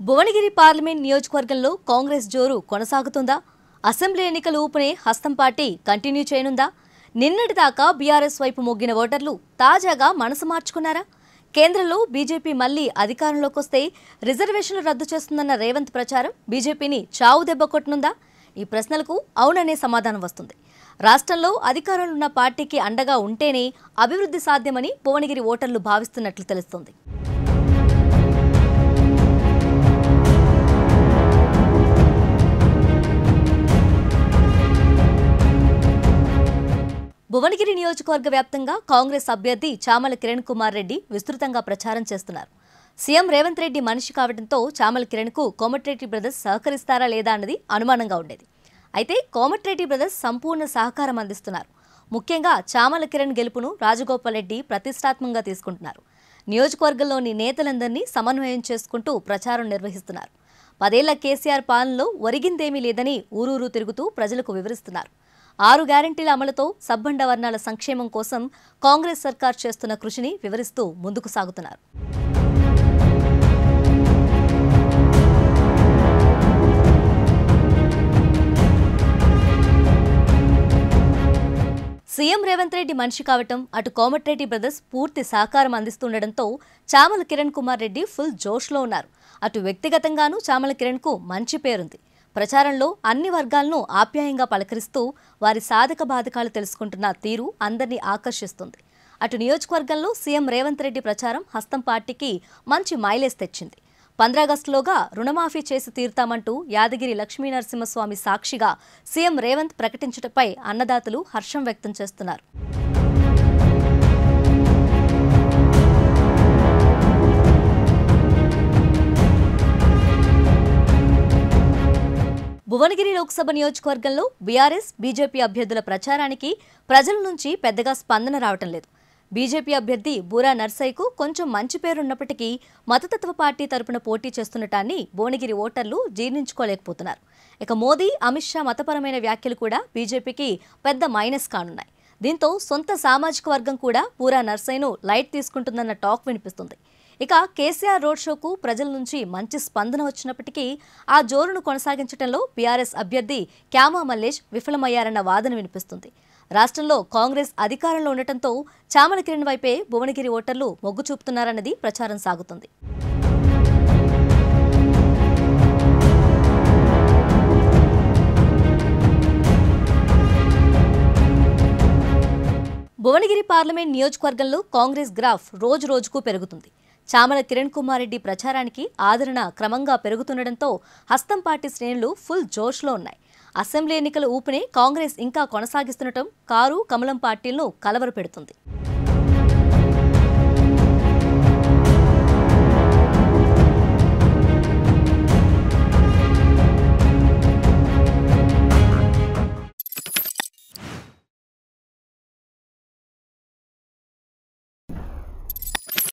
Bhuvanagiri parliament నియోజకవర్గంలో కాంగ్రెస్ జోరు కొనసాగుతుందా assembly ఎన్నికల ఊపునే హస్తం పార్టీ కంటిన్యూ చేయనుందా నిన్నటిదాకా బీఆర్ఎస్ వైపు మొగ్గిన ఓటర్లు తాజాగా మనసు మార్చుకున్నారా కేంద్రంలో బీజేపీ మళ్లీ అధికారంలోకి వస్తే రిజర్వేషన్లు రద్దు చేస్తుందన్న రేవంత్ ప్రచారం బీజేపీని చావు దెబ్బ కొట్టనుందా ఈ ప్రశ్నలకు అవుననే సమాధానం వస్తుంది రాష్ట్రంలో అధికారంలో ఉన్న పార్టీకి అండగా ఉంటేనే అభివృద్ధి సాధ్యమని భువనగిరి ఓటర్లు భావిస్తున్నట్లు తెలుస్తోంది భువనగిరి నియోజకవర్గ వ్యాప్తంగా కాంగ్రెస్ అభ్యర్థి చామల కిరణ్ కుమార్ రెడ్డి విస్తృతంగా ప్రచారం చేస్తున్నారు సీఎం రేవంత్ రెడ్డి మనిషి కావడంతో చామల కిరణ్కు కోమటిరెడ్డి బ్రదర్స్ సహకరిస్తారా లేదా అన్నది అనుమానంగా ఉండేది అయితే కోమటిరెడ్డి బ్రదర్స్ సంపూర్ణ సహకారం అందిస్తున్నారు ముఖ్యంగా చామల కిరణ్ గెలుపును రాజగోపాల్ రెడ్డి ప్రతిష్టాత్మకంగా తీసుకుంటున్నారు నియోజకవర్గంలోని నేతలందరినీ సమన్వయం చేసుకుంటూ ప్రచారం నిర్వహిస్తున్నారు పదేళ్ల కేసీఆర్ పాలనలో ఒరిగిందేమీ లేదని ఊరూరు తిరుగుతూ ప్రజలకు వివరిస్తున్నారు ఆరు గ్యారంటీల అమలుతో సబ్బండ వర్ణాల సంక్షేమం కోసం కాంగ్రెస్ సర్కార్ చేస్తున్న కృషిని వివరిస్తూ ముందుకు సాగుతున్నారు సీఎం రేవంత్ రెడ్డి మనిషి కావటం అటు కోమటిరెడ్డి బ్రదర్స్ పూర్తి సహకారం అందిస్తుండటంతో చామల కిరణ్ కుమార్ రెడ్డి ఫుల్ జోష్లో ఉన్నారు అటు వ్యక్తిగతంగానూ చామల కిరణ్కు మంచి పేరుంది ప్రచారంలో అన్ని వర్గాలను ఆప్యాయంగా పలకరిస్తూ వారి సాధక బాధకాలు తెలుసుకుంటున్న తీరు అందరినీ ఆకర్షిస్తుంది అటు నియోజకవర్గంలో సీఎం రేవంత్ రెడ్డి ప్రచారం హస్తం పార్టీకి మంచి మైలేజ్ తెచ్చింది పంద్రాగస్టులోగా రుణమాఫీ చేసి తీరుతామంటూ యాదగిరి లక్ష్మీ నరసింహస్వామి సాక్షిగా సీఎం రేవంత్ ప్రకటించటపై అన్నదాతలు హర్షం వ్యక్తం చేస్తున్నారు భువనగిరి లోక్సభ నియోజకవర్గంలో బీఆర్ఎస్ బీజేపీ అభ్యర్థుల ప్రచారానికి ప్రజల నుంచి పెద్దగా స్పందన రావటం లేదు బీజేపీ అభ్యర్థి బూరా నర్సయ్యకు కొంచెం మంచి పేరున్నప్పటికీ మతతత్వ పార్టీ తరపున పోటీ చేస్తున్నటాన్ని భువనగిరి ఓటర్లు జీర్ణించుకోలేకపోతున్నారు ఇక మోదీ అమిత్ షా మతపరమైన వ్యాఖ్యలు కూడా బీజేపీకి పెద్ద మైనస్ కానున్నాయి దీంతో సొంత సామాజిక వర్గం కూడా పూరా నర్సయ్యను లైట్ తీసుకుంటుందన్న టాక్ వినిపిస్తుంది ఇక కేసీఆర్ రోడ్ షోకు ప్రజల నుంచి మంచి స్పందన వచ్చినప్పటికీ ఆ జోరును కొనసాగించడంలో బీఆర్ఎస్ అభ్యర్థి క్యామా మల్లేష్ విఫలమయ్యారన్న వాదన వినిపిస్తుంది రాష్ట్రంలో కాంగ్రెస్ అధికారంలో ఉండటంతో చామల కిరణ్ వైపే భువనగిరి ఓటర్లు మొగ్గు చూపుతున్నారన్నది ప్రచారం సాగుతుంది భువనగిరి పార్లమెంట్ నియోజకవర్గంలో కాంగ్రెస్ గ్రాఫ్ రోజు రోజుకు పెరుగుతుంది చామల కిరణ్ కుమార్ రెడ్డి ప్రచారానికి ఆదరణ క్రమంగా పెరుగుతుండటంతో హస్తం పార్టీ శ్రేణులు ఫుల్ జోష్లో ఉన్నాయి అసెంబ్లీ ఎన్నికల ఊపునే కాంగ్రెస్ ఇంకా కొనసాగిస్తుండటం కారు కమలం పార్టీలను కలవరపెడుతుంది